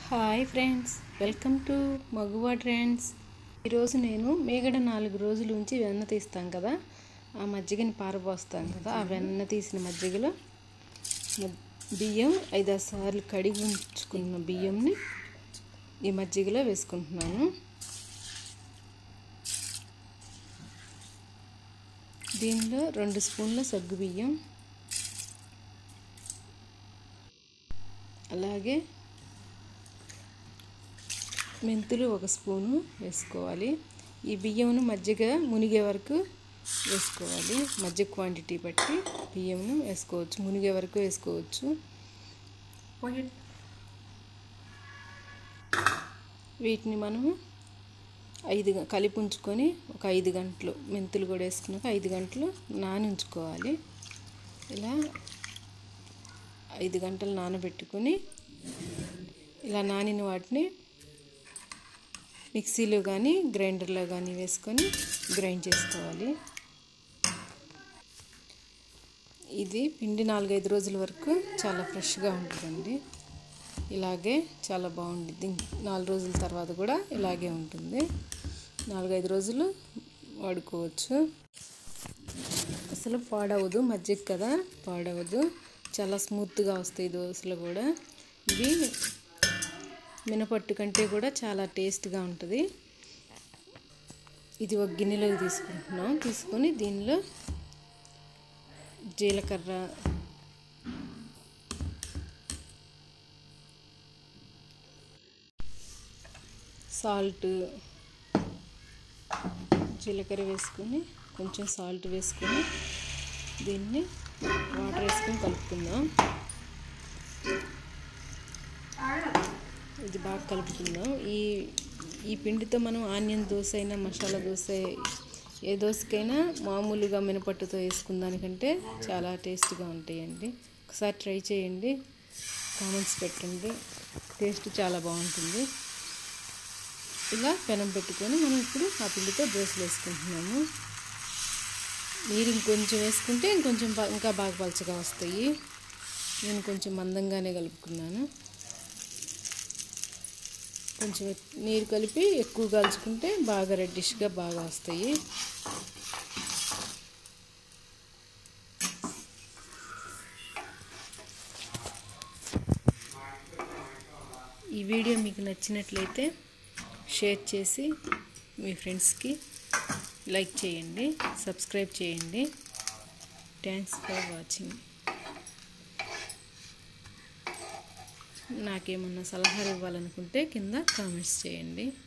hi friends welcome to Maguva trends ఈరోజు నేను మేగడ నాలుగు రోజుల ఉంచి వెన్న తీస్తాం కదా ఆ మజ్జిగని పారబోస్తాం కదా ఆ వెన్న తీసిన మజ్జిగలో మ- బియ్యం ఐదారు సార్లు కడిగి ఉంచుకున్న బియ్యంని ఈ మజ్జిగలో వేసుకుంటున్నాను దీనిలో రెండు స్పూన్ల సగ్గు బియ్యం అలాగే మెంతులు ఒక స్పూను వేసుకోవాలి ఈ బియ్యంను మజ్జిగ మునిగే వరకు వేసుకోవాలి మజ్జిగ క్వాంటిటీ బట్టి బియ్యంను వేసుకోవచ్చు మునిగే వరకు వేసుకోవచ్చు వీటిని మనము ఐదు గ- కలిపి ఉంచుకొని ఒక ఐదు గంటలు మెంతులు కూడా వేసుకున్నాక ఐదు గంటలు నాని ఉంచుకోవాలి ఇలా ఐదు గంటలు నానబెట్టుకొని ఇలా నానిన వాటిని మిక్సీలో కానీ గ్రైండర్లో కానీ వేసుకొని గ్రైండ్ చేసుకోవాలి ఇది పిండి నాలుగైదు రోజుల వరకు చాలా ఫ్రెష్గా ఉంటుందండి ఇలాగే చాలా బాగుంటుంది నాలుగు రోజుల తర్వాత కూడా ఇలాగే ఉంటుంది నాలుగైదు రోజులు వాడుకోవచ్చు అసలు పాడవదు మజ్జిగ కదా పాడవదు చాలా స్మూత్గా వస్తాయి దోశలు కూడా ఇవి మినపట్టు కంటే కూడా చాలా టేస్ట్గా ఉంటుంది ఇది ఒక గిన్నెలోకి తీసుకుంటున్నాం తీసుకొని దీనిలో జీలకర్ర సాల్ట్ జీలకర్ర వేసుకొని కొంచెం సాల్ట్ వేసుకొని దీన్ని వాటర్ వేసుకొని కలుపుకుందాం ఇది బాగా కలుపుకుందాం ఈ ఈ పిండితో మనం ఆనియన్ దోశ అయినా మసాలా దోశ ఏ దోశకైనా మామూలుగా మినపట్టుతో వేసుకున్న దానికంటే చాలా టేస్ట్గా ఉంటాయండి ఒకసారి ట్రై చేయండి కామెంట్స్ పెట్టండి టేస్ట్ చాలా బాగుంటుంది ఇలా పెనం పెట్టుకొని మనం ఇప్పుడు ఆ పిండితో దోశలు వేసుకుంటున్నాము నీరు ఇంకొంచెం వేసుకుంటే ఇంకొంచెం బా- ఇంకా బాగా పలచగా వస్తాయి నేను కొంచెం మందంగానే కలుపుకున్నాను కొంచెం ఎక్- నీరు కలిపి ఎక్కువ కలుచుకుంటే బాగా రెడ్డిష్గా బాగా వస్తాయి ఈ వీడియో మీకు నచ్చినట్లయితే షేర్ చేసి మీ ఫ్రెండ్స్కి లైక్ చేయండి సబ్స్క్రైబ్ చేయండి థ్యాంక్స్ ఫర్ వాచింగ్ నాకేమన్నా సలహాలు ఇవ్వాలనుకుంటే కింద కామెంట్స్ చేయండి